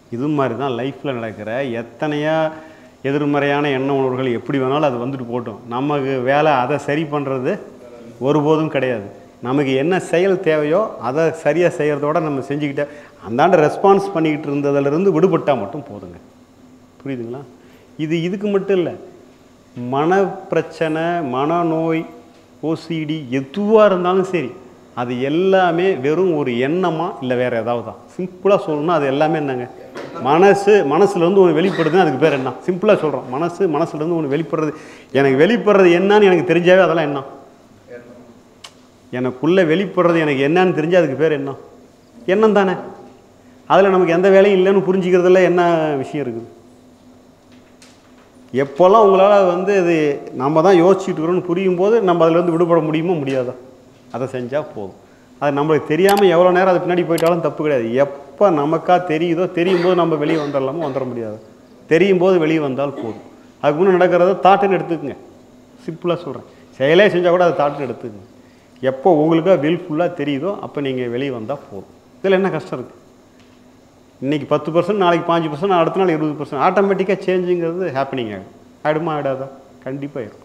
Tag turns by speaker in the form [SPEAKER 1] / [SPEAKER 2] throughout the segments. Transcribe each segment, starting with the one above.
[SPEAKER 1] இது மாதிரி தான் லைஃப்பில் நடக்கிற எத்தனையா எதிர்மறையான எண்ண உணர்வுகள் எப்படி வேணாலும் அது வந்துட்டு போட்டோம் நமக்கு வேலை அதை சரி பண்ணுறது ஒருபோதும் கிடையாது நமக்கு என்ன செயல் தேவையோ அதை சரியாக செய்கிறதோட நம்ம செஞ்சுக்கிட்டே அந்தாண்ட ரெஸ்பான்ஸ் பண்ணிக்கிட்டு இருந்ததுலேருந்து விடுபட்டால் மட்டும் போதுங்க புரியுதுங்களா இது இதுக்கு மட்டும் இல்லை மனப்பிரச்சனை மனநோய் ஓசிடி எதுவாக இருந்தாலும் சரி அது எல்லாமே வெறும் ஒரு எண்ணமா இல்லை வேறு ஏதாவது தான் சிம்பிளாக சொல்லணும்னா அது எல்லாமே என்னங்க மனசு மனசுலேருந்து ஒன்று வெளிப்படுதுன்னு அதுக்கு பேர் என்ன சிம்பிளாக சொல்கிறோம் மனசு மனசுலேருந்து ஒன்று வெளிப்படுறது எனக்கு வெளிப்படுறது என்னன்னு எனக்கு தெரிஞ்சாவே அதெல்லாம் என்ன எனக்குள்ளே வெளிப்படுறது எனக்கு என்னன்னு தெரிஞ்சால் அதுக்கு பேர் என்ன எண்ணம் தானே அதில் நமக்கு எந்த வேலையும் இல்லைன்னு புரிஞ்சுக்கிறதுல என்ன விஷயம் இருக்குது எப்போல்லாம் உங்களால் வந்து இது நம்ம தான் யோசிச்சுட்டு இருக்கிறோம்னு புரியும் போது நம்ம அதிலேருந்து விடுபட முடியுமா முடியாதா அதை செஞ்சால் போதும் அது நம்மளுக்கு தெரியாமல் எவ்வளோ நேரம் அது பின்னாடி போயிட்டாலும் தப்பு கிடையாது எப்போ நமக்கா தெரியுதோ தெரியும் போது நம்ம வெளியே வந்துடலாமோ வந்துட முடியாது தெரியும் போது வெளியே வந்தால் போதும் அதுக்கு முன்னே நடக்கிறத தாட்டுன்னு எடுத்துக்கங்க சிம்பிளாக சொல்கிறேன் செயலே செஞ்சால் கூட அதை தாட்டுன்னு எடுத்துக்கங்க எப்போ உங்களுக்காக வில் ஃபுல்லாக தெரியுதோ அப்போ நீங்கள் வெளியே வந்தால் போதும் இதில் என்ன கஷ்டம் இருக்குது இன்றைக்கி பத்து பர்சன்ட் நாளைக்கு பாஞ்சு பர்சன்ட் அடுத்த நாள் இருபது பர்சன்ட் ஆட்டோமேட்டிக்காக சேஞ்சுங்கிறது ஹேப்பனிங் ஆகும் ஆகிடுமா ஆகிடாதா கண்டிப்பாக இருக்கும்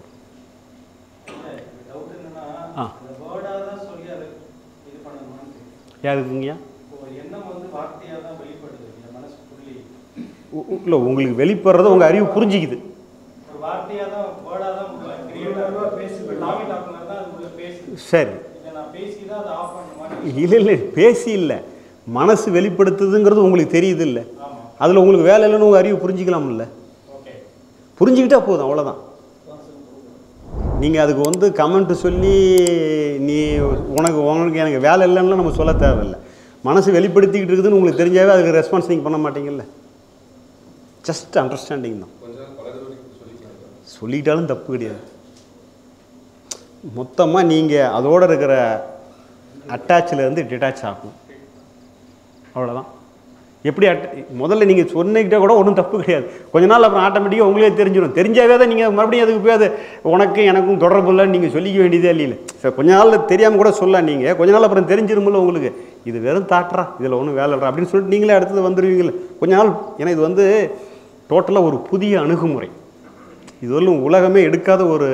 [SPEAKER 2] டவுட் என்னன்னா
[SPEAKER 1] ஆ.
[SPEAKER 2] அந்த வேர்டாக தான் சொல்லி அதை இது பண்ணணுமான்னு தெரியல.
[SPEAKER 1] யாருக்குங்கய்யா
[SPEAKER 2] இப்போ எண்ணம் வந்து வார்த்தையாக தான் வெளிப்படுது என் மனசுக்குள்ளே
[SPEAKER 1] இல்லை உங்களுக்கு வெளிப்படுறத உங்கள் அறிவு புரிஞ்சிக்குது
[SPEAKER 2] ஒரு வார்த்தையாக தான் வேர்டாக தான் கிரியேட்டாக பேசி டாமி டாக்குனர் தான் அது உள்ள பேசுது
[SPEAKER 1] சரி
[SPEAKER 2] இதை நான் பேசி தான் அதை ஆஃப் பண்ணுமான்னு
[SPEAKER 1] இல்லை இல்லை பேசி இல்லை மனசு வெளிப்படுத்துதுங்கிறது உங்களுக்கு தெரியுது இல்லை
[SPEAKER 2] ஆமாம்
[SPEAKER 1] அதில் உங்களுக்கு வேலை இல்லைன்னு உங்கள் அறிவு புரிஞ்சிக்கலாம்ல
[SPEAKER 2] ஓகே
[SPEAKER 1] புரிஞ்சுக்கிட்டா போதும் அவ்வளோதான் நீங்கள் அதுக்கு வந்து கமெண்ட் சொல்லி நீ உனக்கு உனக்கு எனக்கு வேலை இல்லைன்னா நம்ம சொல்ல தேவையில்லை மனசு வெளிப்படுத்திக்கிட்டு இருக்குதுன்னு உங்களுக்கு தெரிஞ்சாவே அதுக்கு ரெஸ்பான்ஸ் நீங்கள் பண்ண மாட்டீங்கல்ல ஜஸ்ட் அண்டர்ஸ்டாண்டிங் தான் சொல்லிட்டாலும் தப்பு கிடையாது மொத்தமாக நீங்கள் அதோட இருக்கிற அட்டாச்சில் இருந்து டிட்டாச் ஆகணும் அவ்வளோதான் எப்படி அட் முதல்ல நீங்கள் சொன்னிக்கிட்டே கூட ஒன்றும் தப்பு கிடையாது கொஞ்ச நாள் அப்புறம் ஆட்டோமேட்டிக்காக உங்களே தெரிஞ்சிடும் தெரிஞ்சாவே தான் நீங்கள் மறுபடியும் அதுக்கு போய் அது உனக்கும் எனக்கும் தொடர்பு இல்லைன்னு நீங்கள் சொல்லிக்க வேண்டியதே இல்லைல்ல சரி கொஞ்ச நாள் தெரியாமல் கூட சொல்லலாம் நீங்கள் கொஞ்ச நாள் அப்புறம் தெரிஞ்சிருமில்ல உங்களுக்கு இது வெறும் தாட்டுறா இதில் ஒன்றும் வேலை இல்லைடா அப்படின்னு சொல்லிட்டு நீங்களே அடுத்தது வந்துடுவீங்கல்ல கொஞ்ச நாள் ஏன்னா இது வந்து டோட்டலாக ஒரு புதிய அணுகுமுறை இது வரலும் உலகமே எடுக்காத ஒரு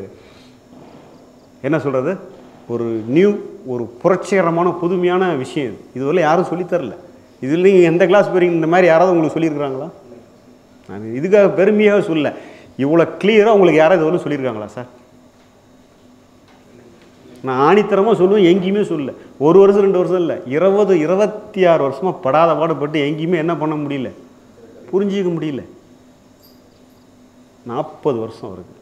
[SPEAKER 1] என்ன சொல்கிறது ஒரு நியூ ஒரு புரட்சிகரமான புதுமையான விஷயம் இது இதுவரை யாரும் சொல்லித்தரல இதில் நீங்கள் எந்த கிளாஸ் போகிறீங்க இந்த மாதிரி யாராவது உங்களுக்கு சொல்லியிருக்கிறாங்களா நான் இதுக்காக பெருமையாக சொல்ல இவ்வளோ கிளியராக உங்களுக்கு யாராவது இதுவரை சொல்லியிருக்காங்களா சார் நான் ஆணித்தரமாக சொல்லுவேன் எங்கேயுமே சொல்ல ஒரு வருஷம் ரெண்டு வருஷம் இல்லை இருபது இருபத்தி ஆறு வருஷமாக படாத பாடுபட்டு எங்கேயுமே என்ன பண்ண முடியல புரிஞ்சிக்க முடியல நாற்பது வருஷம் வருது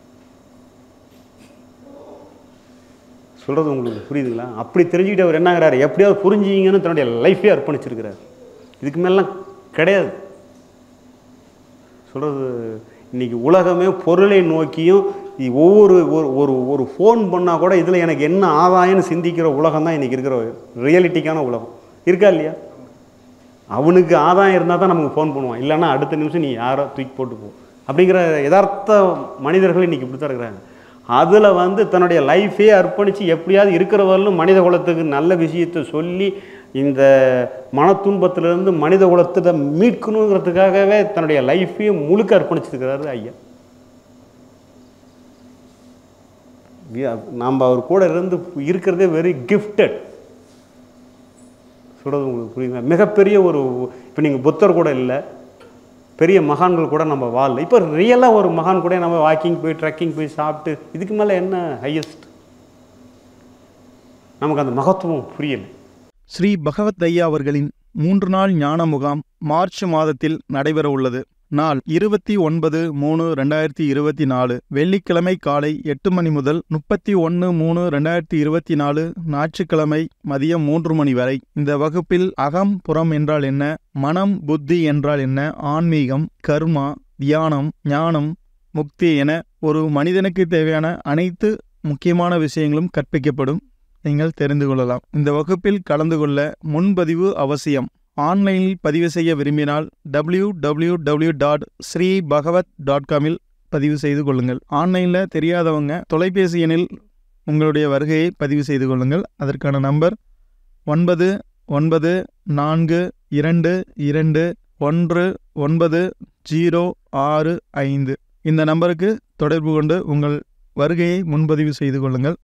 [SPEAKER 1] சொல்கிறது உங்களுக்கு புரியுதுங்களா அப்படி தெரிஞ்சுக்கிட்டு அவர் என்னங்கிறாரு எப்படியாவது புரிஞ்சுங்கன்னு தன்னுடைய லைஃபே அர்ப்பணிச்சிருக்கிறார் இதுக்கு மேலாம் கிடையாது சொல்கிறது இன்னைக்கு உலகமே பொருளை நோக்கியும் இ- ஒவ்வொரு ஒரு ஒரு ஒரு ஃபோன் பண்ணால் கூட இதில் எனக்கு என்ன ஆதாயம்னு சிந்திக்கிற உலகம் தான் இன்றைக்கி இருக்கிற ரியாலிட்டிக்கான உலகம் இருக்கா இல்லையா அவனுக்கு ஆதாயம் இருந்தால் தான் நமக்கு ஃபோன் பண்ணுவான் இல்லைன்னா அடுத்த நிமிஷம் நீ யாரோ தூக்கி போட்டு போ அப்படிங்கிற யதார்த்த மனிதர்கள் இன்றைக்கி இப்படி தான் இருக்கிறாங்க அதில் வந்து தன்னுடைய லைஃபே அர்ப்பணித்து எப்படியாவது இருக்கிறவர்களும் மனித குலத்துக்கு நல்ல விஷயத்தை சொல்லி இந்த மன துன்பத்திலிருந்து மனித குலத்தை மீட்கணுங்கிறதுக்காகவே தன்னுடைய லைஃபையும் முழுக்க அர்ப்பணிச்சிருக்கிறாரு ஐயா நாம் அவர் கூட இருந்து இருக்கிறதே வெரி கிஃப்டட் சொல்கிறது உங்களுக்கு புரியுங்களா மிகப்பெரிய ஒரு இப்போ நீங்கள் புத்தர் கூட இல்லை பெரிய மகான்கள் கூட நம்ம வாழல இப்போ ரியலாக ஒரு மகான் கூட நம்ம வாக்கிங் போய் ட்ரெக்கிங் போய் சாப்பிட்டு இதுக்கு மேலே என்ன ஹையஸ்ட் நமக்கு அந்த மகத்துவம் புரியலை
[SPEAKER 3] ஸ்ரீ பகவத் ஐயா அவர்களின் மூன்று நாள் ஞான முகாம் மார்ச் மாதத்தில் நடைபெற உள்ளது நாள் இருபத்தி ஒன்பது மூணு ரெண்டாயிரத்தி இருபத்தி நாலு வெள்ளிக்கிழமை காலை எட்டு மணி முதல் முப்பத்தி ஒன்று மூணு ரெண்டாயிரத்தி இருபத்தி நாலு ஞாயிற்றுக்கிழமை மதியம் மூன்று மணி வரை இந்த வகுப்பில் அகம் புறம் என்றால் என்ன மனம் புத்தி என்றால் என்ன ஆன்மீகம் கர்மா தியானம் ஞானம் முக்தி என ஒரு மனிதனுக்கு தேவையான அனைத்து முக்கியமான விஷயங்களும் கற்பிக்கப்படும் நீங்கள் தெரிந்து கொள்ளலாம் இந்த வகுப்பில் கலந்து கொள்ள முன்பதிவு அவசியம் ஆன்லைனில் பதிவு செய்ய விரும்பினால் W W W dot Sri Bhagavat dot காமில் பதிவு செய்து கொள்ளுங்கள் ஆன்லைனில் தெரியாதவங்க தொலைபேசி எண்ணில் உங்களுடைய வருகையை பதிவு செய்து கொள்ளுங்கள் அதற்கான நம்பர் ஒன்பது ஒன்பது நான்கு இரண்டு இரண்டு ஒன்று ஒன்பது ஜீரோ ஆறு ஐந்து இந்த நம்பருக்கு தொடர்பு கொண்டு உங்கள் வருகையை முன்பதிவு செய்து கொள்ளுங்கள்